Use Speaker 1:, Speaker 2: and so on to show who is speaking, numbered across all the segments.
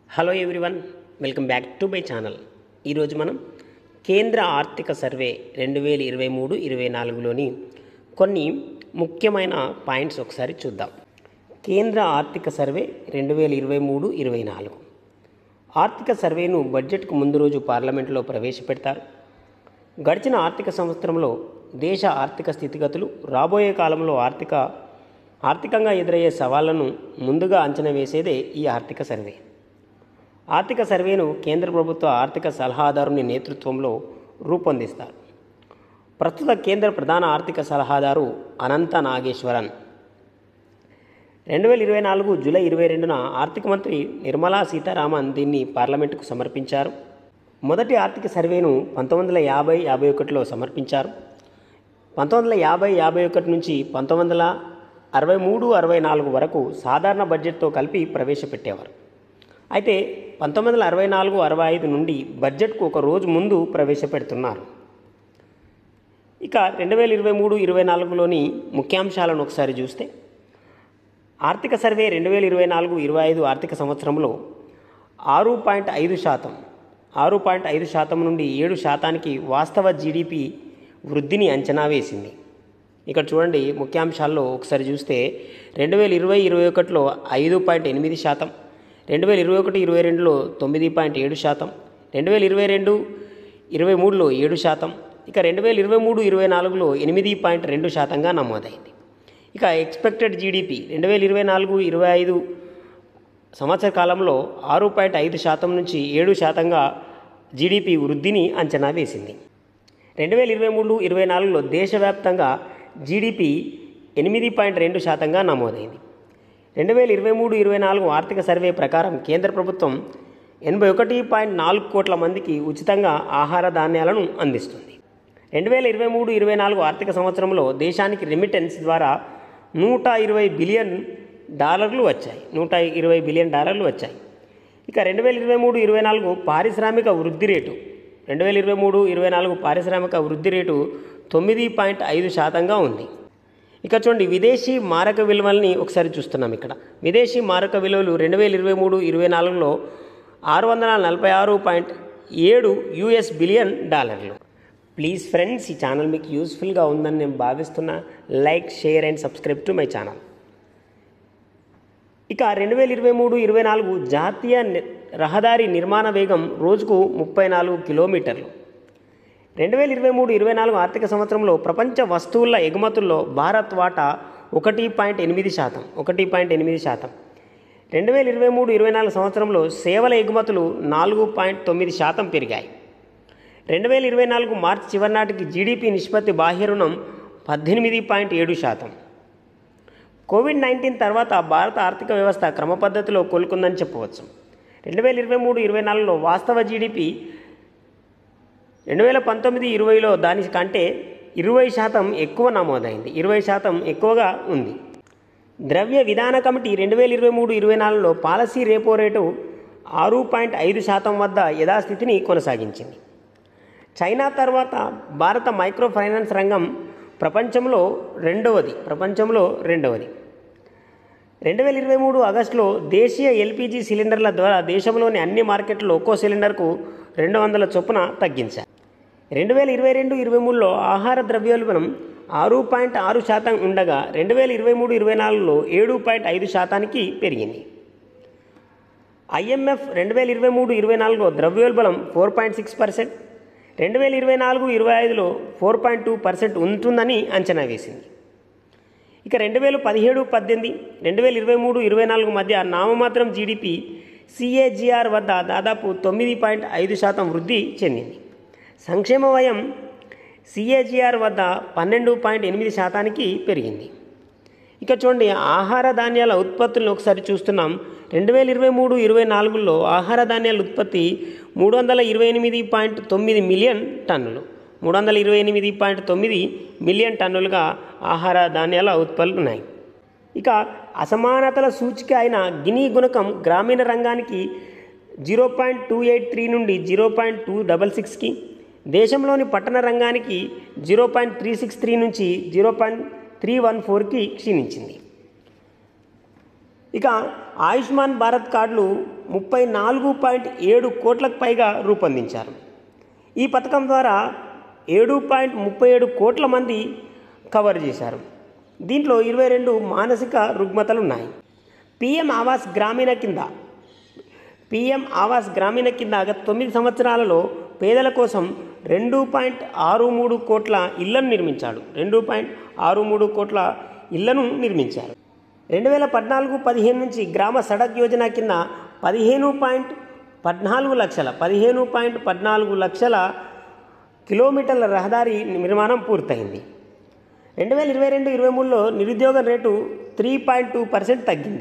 Speaker 1: hello everyone welcome back to my channel ఈరోజు మనం కేంద్ర ఆర్థిక సర్వే రెండు వేల ఇరవై మూడు ఇరవై నాలుగులోని కొన్ని ముఖ్యమైన పాయింట్స్ ఒకసారి చూద్దాం కేంద్ర ఆర్థిక సర్వే రెండు వేల ఇరవై మూడు ఇరవై నాలుగు ఆర్థిక సర్వేను బడ్జెట్కు ముందు రోజు పార్లమెంట్లో ప్రవేశపెడతారు గడిచిన ఆర్థిక సంవత్సరంలో దేశ ఆర్థిక స్థితిగతులు రాబోయే కాలంలో ఆర్థిక ఆర్థికంగా ఎదురయ్యే సవాళ్లను ముందుగా అంచనా వేసేదే ఈ ఆర్థిక సర్వే ఆర్థిక సర్వేను కేంద్ర ప్రభుత్వ ఆర్థిక సలహాదారుని నేతృత్వంలో రూపొందిస్తారు ప్రస్తుత కేంద్ర ప్రధాన ఆర్థిక సలహాదారు అనంత నాగేశ్వరన్ రెండు వేల ఇరవై నాలుగు జూలై ఇరవై రెండున ఆర్థిక మంత్రి నిర్మలా సీతారామన్ దీన్ని పార్లమెంటుకు సమర్పించారు మొదటి ఆర్థిక సర్వేను పంతొమ్మిది వందల యాభై యాభై ఒకటిలో సమర్పించారు పంతొమ్మిది వందల యాభై యాభై ఒకటి నుంచి పంతొమ్మిది వందల అరవై మూడు అరవై నాలుగు వరకు సాధారణ బడ్జెట్తో కలిపి ప్రవేశపెట్టేవారు అయితే పంతొమ్మిది వందల అరవై నాలుగు అరవై ఐదు నుండి బడ్జెట్కు ఒక రోజు ముందు ప్రవేశపెడుతున్నారు ఇక రెండు వేల ఇరవై మూడు ఇరవై నాలుగులోని ముఖ్యాంశాలను ఒకసారి చూస్తే ఆర్థిక సర్వే రెండు వేల ఇరవై నాలుగు ఇరవై ఐదు ఆర్థిక సంవత్సరంలో ఆరు పాయింట్ ఐదు శాతం ఆరు పాయింట్ ఐదు శాతం నుండి ఏడు శాతానికి వాస్తవ జీడిపి వృద్ధిని అంచనా వేసింది ఇక్కడ చూడండి ముఖ్యాంశాల్లో ఒకసారి చూస్తే రెండు వేల ఇరవై ఇరవై ఒకటిలో ఐదు పాయింట్ ఎనిమిది శాతం రెండు వేల ఇరవై ఒకటి ఇరవై రెండులో తొమ్మిది పాయింట్ ఏడు శాతం రెండు వేల ఇరవై రెండు ఇరవై మూడులో ఏడు శాతం ఇక రెండు వేల ఇరవై మూడు ఇరవై నాలుగులో ఎనిమిది పాయింట్ రెండు శాతంగా నమోదైంది ఇక ఎక్స్పెక్టెడ్ జీడిపి రెండు వేల ఇరవై నాలుగు ఇరవై ఐదు సంవత్సర కాలంలో ఆరు పాయింట్ ఐదు శాతం నుంచి ఏడు శాతంగా జీడిపి వృద్ధిని అంచనా వేసింది రెండు వేల ఇరవై మూడు ఇరవై నాలుగులో దేశవ్యాప్తంగా జీడిపి ఎనిమిది పాయింట్ రెండు శాతంగా నమోదైంది రెండు వేల ఇరవై మూడు ఇరవై నాలుగు ఆర్థిక సర్వే ప్రకారం కేంద్ర ప్రభుత్వం ఎనభై ఒకటి పాయింట్ నాలుగు కోట్ల మందికి ఉచితంగా ఆహార ధాన్యాలను అందిస్తుంది రెండు వేల ఇరవై మూడు ఇరవై నాలుగు ఆర్థిక సంవత్సరంలో దేశానికి రెమిటెన్స్ ద్వారా నూట ఇరవై బిలియన్ డాలర్లు వచ్చాయి నూట ఇరవై బిలియన్ డాలర్లు వచ్చాయి ఇక రెండు వేల ఇరవై మూడు ఇరవై నాలుగు పారిశ్రామిక వృద్ధి రేటు రెండు వేల ఇరవై మూడు ఇరవై నాలుగు పారిశ్రామిక వృద్ధి రేటు తొమ్మిది పాయింట్ ఐదు శాతంగా ఉంది ఇక చూడండి విదేశీ మారక విలువల్ని ఒకసారి చూస్తున్నాం ఇక్కడ విదేశీ మారక విలువలు రెండు వేల ఇరవై మూడు ఇరవై నాలుగులో ఆరు వందల నలభై ఆరు పాయింట్ ఏడు యుఎస్ బిలియన్ డాలర్లు ప్లీజ్ ఫ్రెండ్స్ ఈ ఛానల్ మీకు యూస్ఫుల్గా ఉందని నేను భావిస్తున్నా like share and subscribe to my channel ఇక రెండు వేల ఇరవై మూడు ఇరవై నాలుగు జాతీయ ని- రహదారి నిర్మాణ వేగం రోజుకు ముప్పై నాలుగు కిలోమీటర్లు రెండు వేల ఇరవై మూడు ఇరవై నాలుగు ఆర్థిక సంవత్సరంలో ప్రపంచ వస్తువుల ఎగుమతుల్లో భారత్ వాటా ఒకటి పాయింట్ ఎనిమిది శాతం ఒకటి పాయింట్ ఎనిమిది శాతం రెండు వేల ఇరవై మూడు ఇరవై నాలుగు సంవత్సరంలో సేవల ఎగుమతులు నాలుగు పాయింట్ తొమ్మిది శాతం పెరిగాయి రెండు వేల ఇరవై నాలుగు మార్చి చివరి నాటికి జీడిపి నిష్పత్తి బాహ్య రుణం పద్దెనిమిది పాయింట్ ఏడు శాతం కోవిడ్ నైన్టీన్ తర్వాత భారత ఆర్థిక వ్యవస్థ క్రమపద్ధతిలో కోలుకుందని చెప్పవచ్చు రెండు వేల ఇరవై మూడు ఇరవై నాలుగులో వాస్తవ జీడిపి రెండు వేల పంతొమ్మిది ఇరవైలో దాని కంటే ఇరవై శాతం ఎక్కువ నమోదైంది ఇరవై శాతం ఎక్కువగా ఉంది ద్రవ్య విధాన కమిటీ రెండు వేల ఇరవై మూడు ఇరవై నాలుగులో పాలసీ రేపో రేటు ఆరు పాయింట్ ఐదు శాతం వద్ద యథాస్థితిని కొనసాగించింది చైనా తర్వాత భారత మైక్రో ఫైనాన్స్ రంగం ప్రపంచంలో రెండవది ప్రపంచంలో రెండవది రెండు వేల ఇరవై మూడు ఆగస్టులో దేశీయ ఎల్పిజి సిలిండర్ల ద్వారా దేశంలోని అన్ని మార్కెట్లో ఒక్కో సిలిండర్కు రెండు వందల చొప్పున తగ్గించారు రెండు వేల ఇరవై రెండు ఇరవై మూడులో ఆహార ద్రవ్యోల్బణం ఆరు పాయింట్ ఆరు శాతం ఉండగా రెండు వేల ఇరవై మూడు ఇరవై నాలుగులో ఏడు పాయింట్ ఐదు శాతానికి పెరిగింది ఐఎంఎఫ్ రెండు వేల ఇరవై మూడు ఇరవై నాలుగులో ద్రవ్యోల్బణం ఫోర్ పాయింట్ సిక్స్ పర్సెంట్ రెండు వేల ఇరవై నాలుగు ఇరవై ఐదులో ఫోర్ పాయింట్ టూ పర్సెంట్ ఉంటుందని అంచనా వేసింది ఇక రెండు వేల పదిహేడు పద్దెనిమిది రెండు వేల ఇరవై మూడు ఇరవై నాలుగు మధ్య నామమాత్రం జీడిపి సిఏజిఆర్ వద్ద దాదాపు తొమ్మిది పాయింట్ ఐదు శాతం వృద్ధి చెందింది సంక్షేమ వ్యయం సిఏజిఆర్ వద్ద పన్నెండు పాయింట్ ఎనిమిది శాతానికి పెరిగింది ఇక చూడండి ఆహార ధాన్యాల ఉత్పత్తులను ఒకసారి చూస్తున్నాం రెండు వేల ఇరవై మూడు ఇరవై నాలుగులో ఆహార ధాన్యాల ఉత్పత్తి మూడు వందల ఇరవై ఎనిమిది పాయింట్ తొమ్మిది మిలియన్ టన్నులు మూడు వందల ఇరవై ఎనిమిది పాయింట్ తొమ్మిది మిలియన్ టన్నులుగా ఆహార ధాన్యాల ఉత్పత్తులు ఉన్నాయి ఇక అసమానతల సూచిక అయిన గిని గుణకం గ్రామీణ రంగానికి zero point two eight three నుండి జీరో పాయింట్ టూ డబల్ సిక్స్కి దేశంలోని పట్టణ రంగానికి zero point three six three నుంచి జీరో పాయింట్ త్రీ వన్ ఫోర్కి క్షీణించింది ఇక ఆయుష్మాన్ భారత్ కార్డులు ముప్పై నాలుగు పాయింట్ ఏడు కోట్లకు పైగా రూపొందించారు ఈ పథకం ద్వారా ఏడు పాయింట్ ముప్పై ఏడు కోట్ల మంది కవర్ చేశారు దీంట్లో ఇరవై రెండు మానసిక రుగ్మతలు ఉన్నాయి పిఎం ఆవాస్ గ్రామీణ కింద పిఎం ఆవాస్ గ్రామీణ కింద గత తొమ్మిది సంవత్సరాలలో పేదల కోసం రెండు పాయింట్ ఆరు మూడు కోట్ల ఇళ్లను నిర్మించాడు రెండు పాయింట్ ఆరు మూడు కోట్ల ఇళ్లను నిర్మించారు రెండు వేల పద్నాలుగు పదిహేను నుంచి గ్రామ సడక్ యోజన కింద పదిహేను పాయింట్ పద్నాలుగు లక్షల పదిహేను పాయింట్ పద్నాలుగు లక్షల కిలోమీటర్ల రహదారి నిర్మాణం పూర్తయింది రెండు వేల ఇరవై రెండు ఇరవై మూడులో నిరుద్యోగం rate three point two percent తగ్గింది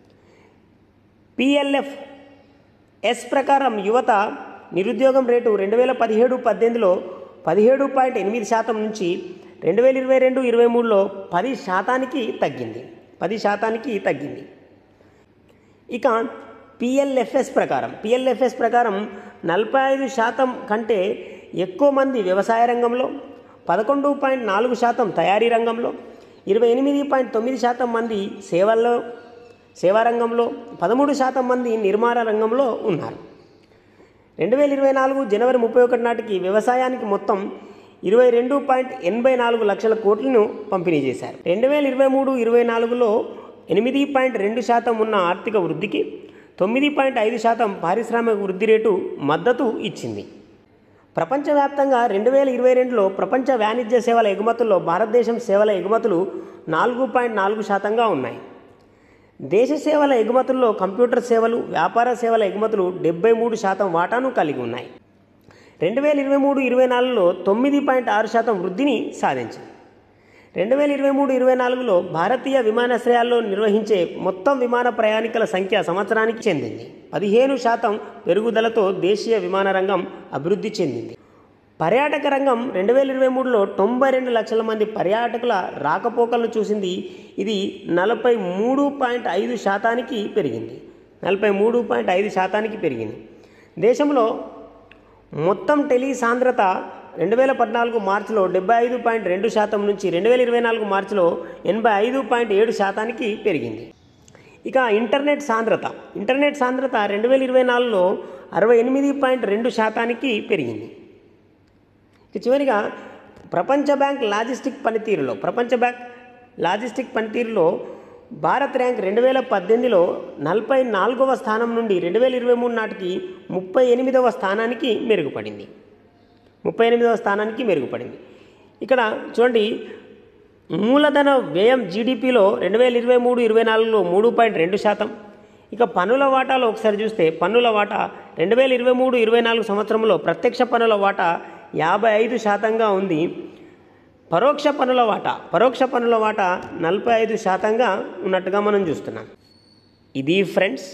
Speaker 1: పిఎల్ఎఫ్ ఎస్ ప్రకారం యువత నిరుద్యోగం రేటు రెండు వేల పదిహేడు పద్దెనిమిదిలో పదిహేడు పాయింట్ ఎనిమిది శాతం నుంచి రెండు వేల ఇరవై రెండు ఇరవై మూడులో పది శాతానికి తగ్గింది పది శాతానికి తగ్గింది ఇక పిఎల్ఎఫ్ఎస్ ప్రకారం పిఎల్ఎఫ్ఎస్ ప్రకారం నలభై ఐదు శాతం కంటే ఎక్కువ మంది వ్యవసాయ రంగంలో పదకొండు పాయింట్ నాలుగు శాతం తయారీ రంగంలో ఇరవై ఎనిమిది పాయింట్ తొమ్మిది శాతం మంది సేవల్లో సేవా రంగంలో పదమూడు శాతం మంది నిర్మాణ రంగంలో ఉన్నారు రెండు వేల ఇరవై నాలుగు జనవరి ముప్పై ఒకటి నాటికి వ్యవసాయానికి మొత్తం ఇరవై రెండు పాయింట్ ఎనభై నాలుగు లక్షల కోట్లను పంపిణీ చేశారు రెండు వేల ఇరవై మూడు ఇరవై నాలుగులో ఎనిమిది పాయింట్ రెండు శాతం ఉన్న ఆర్థిక వృద్ధికి తొమ్మిది పాయింట్ ఐదు శాతం పారిశ్రామిక వృద్ధి రేటు మద్దతు ఇచ్చింది ప్రపంచవ్యాప్తంగా రెండు వేల ఇరవై రెండులో ప్రపంచ వాణిజ్య సేవల ఎగుమతుల్లో భారతదేశం సేవల ఎగుమతులు నాలుగు పాయింట్ నాలుగు శాతంగా ఉన్నాయి దేశ సేవల ఎగుమతుల్లో కంప్యూటర్ సేవలు వ్యాపార సేవల ఎగుమతులు డెబ్బై మూడు శాతం వాటాను కలిగి ఉన్నాయి రెండు వేల ఇరవై మూడు ఇరవై నాలుగులో తొమ్మిది పాయింట్ ఆరు శాతం వృద్ధిని సాధించింది రెండు వేల ఇరవై మూడు ఇరవై నాలుగులో భారతీయ విమానాశ్రయాల్లో నిర్వహించే మొత్తం విమాన ప్రయాణికుల సంఖ్య సంవత్సరానికి చెందింది పదిహేను శాతం పెరుగుదలతో దేశీయ విమాన రంగం అభివృద్ధి చెందింది పర్యాటక రంగం రెండు వేల ఇరవై మూడులో తొంభై రెండు లక్షల మంది పర్యాటకుల రాకపోకలను చూసింది ఇది నలభై మూడు పాయింట్ ఐదు శాతానికి పెరిగింది నలభై మూడు పాయింట్ ఐదు శాతానికి పెరిగింది దేశంలో మొత్తం టెలి సాంద్రత రెండు వేల పద్నాలుగు మార్చిలో డెబ్బై ఐదు పాయింట్ రెండు శాతం నుంచి రెండు వేల ఇరవై నాలుగు మార్చిలో ఎనభై ఐదు పాయింట్ ఏడు శాతానికి పెరిగింది ఇక ఇంటర్నెట్ సాంద్రత ఇంటర్నెట్ సాంద్రత రెండు వేల ఇరవై నాలుగులో అరవై ఎనిమిది పాయింట్ రెండు శాతానికి పెరిగింది ఇక చివరిగా ప్రపంచ బ్యాంక్ లాజిస్టిక్ పనితీరులో ప్రపంచ బ్యాంక్ లాజిస్టిక్ పనితీరులో భారత్ ర్యాంక్ రెండు వేల పద్దెనిమిదిలో నలభై నాలుగవ స్థానం నుండి రెండు వేల ఇరవై మూడు నాటికి ముప్పై ఎనిమిదవ స్థానానికి మెరుగుపడింది ముప్పై ఎనిమిదవ స్థానానికి మెరుగుపడింది ఇక్కడ చూడండి మూలధన వ్యయం జీడిపిలో రెండు వేల ఇరవై మూడు ఇరవై నాలుగులో మూడు పాయింట్ రెండు శాతం ఇక పన్నుల వాటాలో ఒకసారి చూస్తే పన్నుల వాటా రెండు వేల ఇరవై మూడు ఇరవై నాలుగు సంవత్సరంలో ప్రత్యక్ష పన్నుల వాటా యాభై ఐదు శాతంగా ఉంది పరోక్ష పన్నుల వాటా పరోక్ష పన్నుల వాటా నలభై ఐదు శాతంగా ఉన్నట్టుగా మనం చూస్తున్నాం ఇది ఫ్రెండ్స్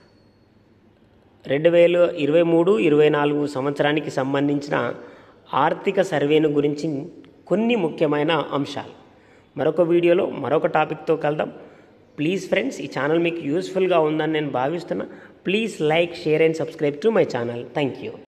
Speaker 1: రెండు వేల ఇరవై మూడు ఇరవై నాలుగు సంవత్సరానికి సంబంధించిన ఆర్థిక సర్వేను గురించి కొన్ని ముఖ్యమైన అంశాలు మరొక వీడియోలో మరొక టాపిక్తో కలుద్దాం ప్లీజ్ ఫ్రెండ్స్ ఈ ఛానల్ మీకు యూస్ఫుల్గా ఉందని నేను భావిస్తున్నా please like share and subscribe to my channel thank you